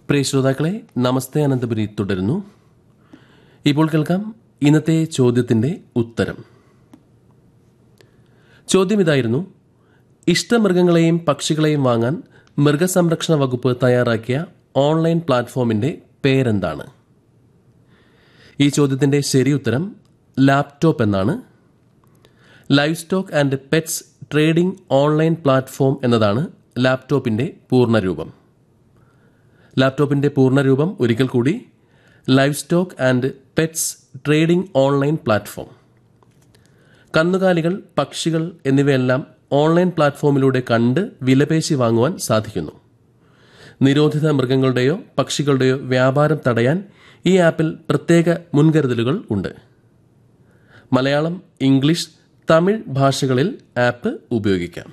പ്രിയ ശ്രോതാക്കളെ നമസ്തേ അനന്തപുരി തുടരുന്നു ഇപ്പോൾ കേൾക്കാം ഇന്നത്തെ ചോദ്യത്തിന്റെ ഉത്തരം ചോദ്യം ഇതായിരുന്നു ഇഷ്ടമൃഗങ്ങളെയും പക്ഷികളെയും വാങ്ങാൻ മൃഗസംരക്ഷണ വകുപ്പ് തയ്യാറാക്കിയ ഓൺലൈൻ പ്ലാറ്റ്ഫോമിന്റെ പേരെന്താണ് ഈ ചോദ്യത്തിന്റെ ശരി ഉത്തരം ലാപ്ടോപ്പ് എന്നാണ് live stock and pets trading online platform എന്നതാണ് ലാപ്ടോപ്പിന്റെ പൂർണ്ണരൂപം ലാപ്ടോപ്പിന്റെ പൂർണ്ണരൂപം ഒരിക്കൽ കൂടി live stock and pets trading online platform കന്നുകാലികൾ പക്ഷികൾ എന്നിവയെല്ലാം ഓൺലൈൻ പ്ലാറ്റ്ഫോമിലൂടെ കണ്ട് വിലപേശി വാങ്ങുവാൻ സാധിക്കുന്നു നിരോധിത മൃഗങ്ങളുടെയോ പക്ഷികളുടെയോ വ്യാപാരം തടയാൻ ഈ ആപ്പിൽ പ്രത്യേക മുൻകരുതലുകൾ ഉണ്ട് മലയാളം ഇംഗ്ലീഷ് തമിഴ് ഭാഷകളിൽ ആപ്പ് ഉപയോഗിക്കാം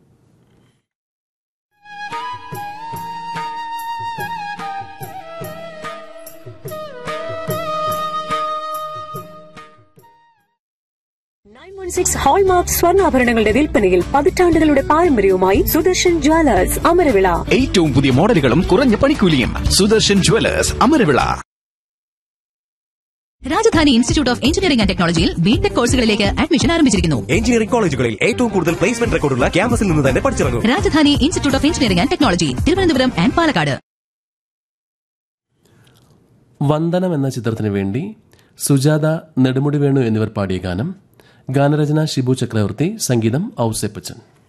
നയൻ വൺ സിക്സ് ഹോൾമാർക്ക് സ്വർണ്ണാഭരണങ്ങളുടെ വിൽപ്പനയിൽ പതിറ്റാണ്ടുകളുടെ പാരമ്പര്യവുമായി സുദർശൻ ജ്വല്ലേഴ്സ് അമരവിള ഏറ്റവും പുതിയ മോഡലുകളും കുറഞ്ഞ പണിക്കൂലിയും Sudarshan jewellers Amaravila Rajadhani institute of engineering and ടെക്നോളജിയിൽ ബിടെക് കോഴ്സുകളിലേക്ക് അഡ്മിഷൻ ആരംഭിച്ചിരിക്കുന്നു എഞ്ചിനീയറിംഗ് കോളേജുകളിൽ ഏറ്റവും കൂടുതൽ പ്ലേസ്മെന്റ് റെക്കോർഡുള്ള ക്യാമ്പസിൽ നിന്ന് തന്നെ പഠിച്ചിറങ്ങും Rajadhani institute of engineering and technology Thiruvananthapuram and Palakkad Vandanam എന്ന ചിത്രത്തിന് വേണ്ടി സുജാത നെടുമുടി വേണു എന്നിവർ പാടിയ ഗാനം ഗാനരചന ഷിബു ചക്രവർത്തി സംഗീതം ഔസേപ്പച്ചൻ